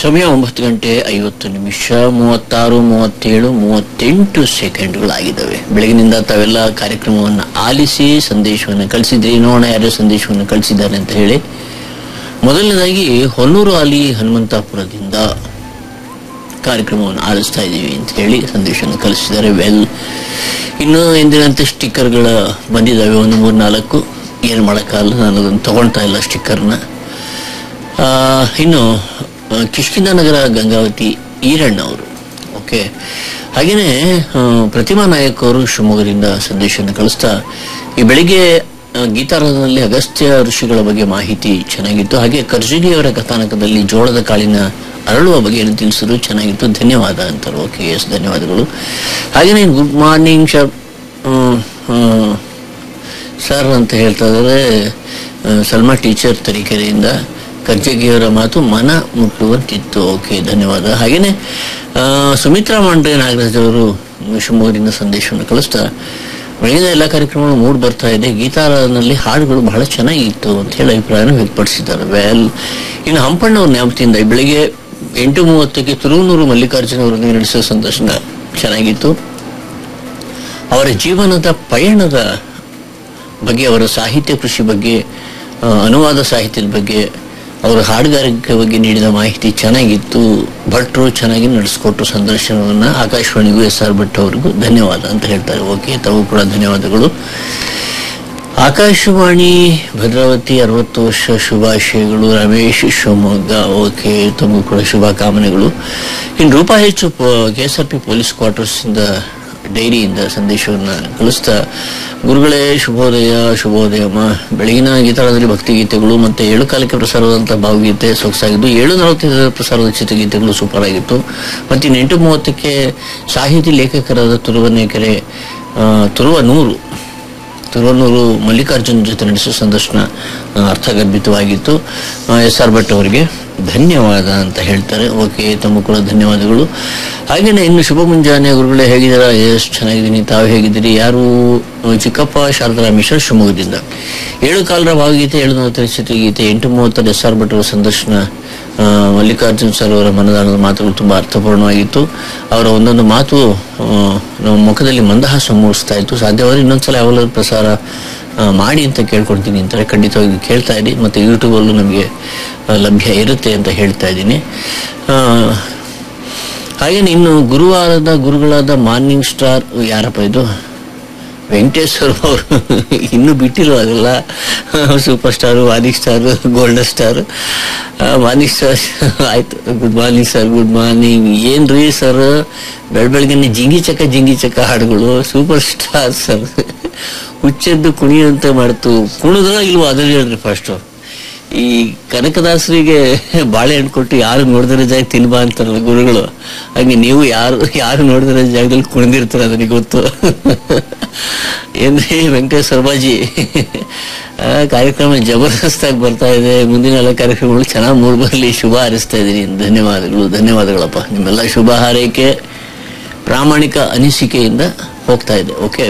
ಸಮಯ ಒಂಬತ್ತು ಗಂಟೆ ಐವತ್ತು ನಿಮಿಷ ಮೂವತ್ತಾರು ಮೂವತ್ತೇಳು ಮೂವತ್ತೆಂಟು ಸೆಕೆಂಡ್ಗಳಾಗಿದ್ದಾವೆ ಬೆಳಗಿನಿಂದ ತಾವೆಲ್ಲ ಕಾರ್ಯಕ್ರಮವನ್ನು ಆಲಿಸಿ ಸಂದೇಶವನ್ನು ಕಳಿಸಿದ್ರಿ ನೋಡೋಣ ಯಾರು ಸಂದೇಶವನ್ನು ಕಳಿಸಿದ್ದಾರೆ ಅಂತ ಹೇಳಿ ಮೊದಲನೇದಾಗಿ ಹೊನ್ನೂರು ಅಲಿ ಹನುಮಂತಾಪುರದಿಂದ ಕಾರ್ಯಕ್ರಮವನ್ನು ಆಲಿಸ್ತಾ ಇದ್ದೀವಿ ಅಂತ ಹೇಳಿ ಸಂದೇಶವನ್ನು ಕಳಿಸಿದ್ದಾರೆ ವೆಲ್ ಇನ್ನು ಎಂದಿನಂತೆ ಸ್ಟಿಕ್ಕರ್ಗಳ ಬಂದಿದ್ದಾವೆ ಒಂದು ಮೂರು ನಾಲ್ಕು ಏನು ಮಾಡೋಕ್ಕಾಗಲ್ಲ ನಾನು ಅದನ್ನು ತಗೊಳ್ತಾ ಇಲ್ಲ ಸ್ಟಿಕ್ಕರ್ನ ಆ, ಇನ್ನು ಆ, ಕಿಷ್ಕಿಂದ ನಗರ ಗಂಗಾವತಿ ಈರಣ್ಣ ಅವರು ಓಕೆ ಹಾಗೆಯೇ ಆ, ಪ್ರತಿಮಾ ನಾಯಕ್ ಅವರು ಶಿವಮೊಗ್ಗದಿಂದ ಸಂದೇಶವನ್ನು ಕಳಿಸ್ತಾ ಈ ಬೆಳಿಗ್ಗೆ ಆ, ಗೀತಾರದಲ್ಲಿ ಅಗಸ್ತ್ಯ ಋಷಿಗಳ ಬಗ್ಗೆ ಮಾಹಿತಿ ಚೆನ್ನಾಗಿತ್ತು ಹಾಗೆ ಕರ್ಜಗಿಯವರ ಕಥಾನಕದಲ್ಲಿ ಜೋಳದ ಕಾಳಿನ ಅರಳುವ ಬಗ್ಗೆ ಏನು ತಿಳಿಸಿದ್ರು ಚೆನ್ನಾಗಿತ್ತು ಧನ್ಯವಾದ ಅಂತಾರೆ ಓಕೆ ಎಸ್ ಧನ್ಯವಾದಗಳು ಹಾಗೆಯೇ ಗುಡ್ ಮಾರ್ನಿಂಗ್ ಶರ್ ಸರ್ ಅಂತ ಹೇಳ್ತಾ ಇದ್ದಾರೆ ಆ, ಸಲ್ಮಾ ಟೀಚರ್ ತರೀಕೆರೆಯಿಂದ ಕರ್ಜಗಿಯವರ ಮಾತು ಮನ ಮುಟ್ಟುವಂತಿತ್ತು ಓಕೆ ಧನ್ಯವಾದ ಹಾಗೇನೆ ಆ, ಸುಮಿತ್ರಾ ಮಾಂಡ್ರೆ ನಾಗರಾಜ್ ಅವರು ಶಿವಮೊಗ್ಗದಿಂದ ಸಂದೇಶವನ್ನು ಕಳಿಸ್ತಾ ಬೆಳಗಿನ ಎಲ್ಲ ಕಾರ್ಯಕ್ರಮಗಳು ಮೂಡ್ ಬರ್ತಾ ಇದೆ ಗೀತಾರಲ್ಲಿ ಹಾಡುಗಳು ಬಹಳ ಚೆನ್ನಾಗಿತ್ತು ಅಂತ ಹೇಳಿ ಅಭಿಪ್ರಾಯನ ವ್ಯಕ್ತಪಡಿಸಿದ್ದಾರೆ ವೆಲ್ ಇನ್ನು ಹಂಪಣ್ಣವ್ರ ನ್ಯಾಮತಿಯಿಂದ ಈ ಬೆಳಿಗ್ಗೆ ಎಂಟು ಮೂವತ್ತಕ್ಕೆ ತುರುವನೂರು ಮಲ್ಲಿಕಾರ್ಜುನ ಅವರೊಂದಿಗೆ ನಡೆಸುವ ಸಂದರ್ಶನ ಚೆನ್ನಾಗಿತ್ತು ಅವರ ಜೀವನದ ಪಯಣದ ಬಗ್ಗೆ ಅವರ ಸಾಹಿತ್ಯ ಕೃಷಿ ಬಗ್ಗೆ ಆ, ಅನುವಾದ ಸಾಹಿತ್ಯದ ಬಗ್ಗೆ ಅವರ ಹಾಡುಗಾರಿಕೆ ಬಗ್ಗೆ ನೀಡಿದ ಮಾಹಿತಿ ಚೆನ್ನಾಗಿತ್ತು ಭಟ್ರು ಚೆನ್ನಾಗಿ ನಡೆಸ್ಕೊಟ್ರು ಸಂದರ್ಶನವನ್ನ ಆಕಾಶವಾಣಿಗೂ ಎಸ್ ಆರ್ ಭಟ್ ಅವರಿಗೂ ಧನ್ಯವಾದ ಅಂತ ಹೇಳ್ತಾರೆ ಓಕೆ ತಾವು ಕೂಡ ಧನ್ಯವಾದಗಳು ಆಕಾಶವಾಣಿ ಭದ್ರಾವತಿ ಅರವತ್ತು ವರ್ಷ ಶುಭಾಶಯಗಳು ರಮೇಶ್ ಶಿವಮೊಗ್ಗ ಓಕೆ ತಮಗೂ ಕೂಡ ಶುಭಕಾಮನೆಗಳು ಇನ್ನು ರೂಪಾ ಹೆಚ್ಚು K S R P police quarters ಇಂದ ಡೈರಿಯಿಂದ ಸಂದೇಶವನ್ನ ಕಳಿಸ್ತಾ ಗುರುಗಳೇ ಶುಭೋದಯ ಶುಭೋದಯಮ್ಮ ಬೆಳಗಿನ ಗೀತಾಳದಲ್ಲಿ ಭಕ್ತಿ ಗೀತೆಗಳು ಮತ್ತೆ ಏಳು ಕಾಲಕ್ಕೆ ಪ್ರಸಾರವಾದಂತಹ ಭಾವಗೀತೆ ಸೊಗಸಾಗಿದ್ದು ಏಳು ನಲವತ್ತೈದರ ಪ್ರಸಾರದ ಚಿತ್ರಗೀತೆಗಳು ಸೂಪರ್ ಆಗಿತ್ತು ಮತ್ತೆ ಇನ್ನು ಎಂಟು ಮೂವತ್ತಕ್ಕೆ ಸಾಹಿತಿ ಲೇಖಕರಾದ ತುರುವನೇಕೆರೆ ಆ, ತುರುವ ನೂರು ತಿರುವನೂರು ಮಲ್ಲಿಕಾರ್ಜುನ್ ಜೊತೆ ನಡೆಸುವ ಸಂದರ್ಶನ ಆ, ಅರ್ಥಗರ್ಭಿತವಾಗಿತ್ತು ಎಸ್ ಆರ್ ಭಟ್ ಅವರಿಗೆ ಧನ್ಯವಾದ ಅಂತ ಹೇಳ್ತಾರೆ ಓಕೆ ತಮ್ಮ ಕೂಡ ಧನ್ಯವಾದಗಳು ಹಾಗೇನೆ ಇನ್ನು ಶುಭ ಮುಂಜಾನೆ ಗುರುಗಳೇ ಹೇಗಿದ್ದೀರಾ ಎಸ್ ಚೆನ್ನಾಗಿದ್ದೀನಿ ತಾವು ಹೇಗಿದ್ದೀರಿ ಯಾರು ಆ, ಚಿಕ್ಕಪ್ಪ ಶಾರದಾ ಮಿಶ್ರ ಶಿವಮೊಗ್ಗದಿಂದ ಏಳು ಕಾಲರ ಭಾವಗೀತೆ ಏಳು ನಲವತ್ತರ ಚಿತ್ರಗೀತೆ ಎಂಟು ಮೂವತ್ತರ ಎಸ್ ಆರ್ ಭಟ್ ಅವರ ಸಂದರ್ಶನ ಆ, ಮಲ್ಲಿಕಾರ್ಜುನ್ ಸರ್ ಅವರ ಮನದಾಳದ ಮಾತುಗಳು ತುಂಬಾ ಅರ್ಥಪೂರ್ಣವಾಗಿತ್ತು ಅವರ ಒಂದೊಂದು ಮಾತು ಆ, ನಮ್ಮ ಮುಖದಲ್ಲಿ ಮಂದಹಾಸ ಮೂಡಿಸ್ತಾ ಇತ್ತು ಸಾಧ್ಯವಾದ್ರೆ ಇನ್ನೊಂದ್ಸಲ ಯಾವಾಗಲೂ ಪ್ರಸಾರ ಆ, ಮಾಡಿ ಅಂತ ಕೇಳ್ಕೊಳ್ತೀನಿ ಅಂತಾರೆ ಖಂಡಿತವಾಗಿ ಕೇಳ್ತಾ ಇದ್ದೀನಿ ಮತ್ತೆ ಯೂಟ್ಯೂಬಲ್ಲೂ ನಮಗೆ ಆ, ಲಭ್ಯ ಇರುತ್ತೆ ಅಂತ ಹೇಳ್ತಾ ಇದ್ದೀನಿ ಆ, ಹಾಗೇನೆ ಇನ್ನು ಗುರುವಾರದ ಗುರುಗಳಾದ ಮಾರ್ನಿಂಗ್ ಸ್ಟಾರ್ ಯಾರಪ್ಪ ಇದು ವೆಂಕಟೇಶ್ವರ ಅವರು ಇನ್ನೂ ಬಿಟ್ಟಿಲ್ಲ ಅದೆಲ್ಲ super star warning star golden star warning star ಆಯ್ತು good morning sir good morning ಏನ್ರಿ ಸರ್ ಬೆಳ ಬೆಳಗ್ಗೆ ಜಿಂಗಿ ಚಕ ಜಿಂಗಿ ಚಕ ಹಾಡುಗಳು ಸೂಪರ್ ಸ್ಟಾರ್ ಸರ್ ಹುಚ್ಚೆದ್ದು ಕುಣಿಯುವಂತೆ ಮಾಡ್ತು ಕುಣಿದ್ರ ಇಲ್ವೋ ಅದನ್ನ ಹೇಳ್ರಿ ಫಸ್ಟ್ ಈ ಕನಕದಾಸರಿಗೆ ಬಾಳೆಹಣ್ಣು ಕೊಟ್ಟು ಯಾರು ನೋಡಿದ್ರೆ ಜಾಗ ತಿನ್ಬಾ ಅಂತಾರಲ್ಲ ಗುರುಗಳು ಹಾಗೆ ನೀವು ಯಾರು ಯಾರು ನೋಡಿದ್ರೆ ಜಾಗದಲ್ಲಿ ಕುಣಿದಿರ್ತಾರ ಅದನಿಗೆ ಗೊತ್ತು ಏನ್ರಿ ವೆಂಕಟೇಶ್ ಸರ್ಬಾಜಿ ಆ, ಕಾರ್ಯಕ್ರಮ ಜಬರ್ದಸ್ತಾಗಿ ಬರ್ತಾ ಇದೆ ಮುಂದಿನ ಎಲ್ಲ ಕಾರ್ಯಕ್ರಮಗಳು ಚೆನ್ನಾಗಿ ಮೂಡ್ ಬರಲಿ ಶುಭ ಹಾರೈಸ್ತಾ ಇದ್ದೀನಿ ಧನ್ಯವಾದಗಳು ಧನ್ಯವಾದಗಳಪ್ಪ ನಿಮ್ಮೆಲ್ಲ ಶುಭ ಹಾರೈಕೆ ಪ್ರಾಮಾಣಿಕ ಅನಿಸಿಕೆಯಿಂದ ಹೋಗ್ತಾ ಇದೆ okay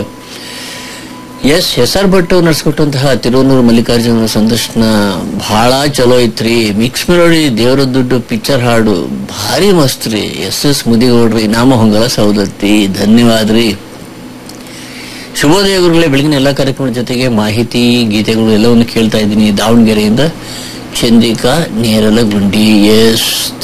S S R Bhat ಅವ್ರು ನಡೆಸ್ಕೊಟ್ಟಂತಹ ತಿರುವನೂರು ಮಲ್ಲಿಕಾರ್ಜುನ ಸಂದರ್ಶನ ಬಹಳ ಚಲೋ ಐತ್ರಿ ಮಿಕ್ಸ್ ಮೆಲೋಡಿ ದೇವರ ದುಡ್ಡು ಪಿಕ್ಚರ್ ಹಾಡು ಭಾರಿ ಮಸ್ತ್ ರೀ ಎಸ್ ಎಸ್ ಮುದಿಗೌಡ್ರಿ ನಾಮ ಹೊಂಗಲ ಸೌದತ್ತಿ ಧನ್ಯವಾದ ರೀ ಶುಭೋದಯ ಗುರುಗಳೇ ಬೆಳಗಿನ ಎಲ್ಲ ಕಾರ್ಯಕ್ರಮದ ಜೊತೆಗೆ ಮಾಹಿತಿ ಗೀತೆಗಳು ಎಲ್ಲವನ್ನು ಕೇಳ್ತಾ ಇದ್ದೀನಿ ದಾವಣಗೆರೆಯಿಂದ ಚಂದಿಕಾ ನೇರಲಗುಂಡಿ ಎಸ್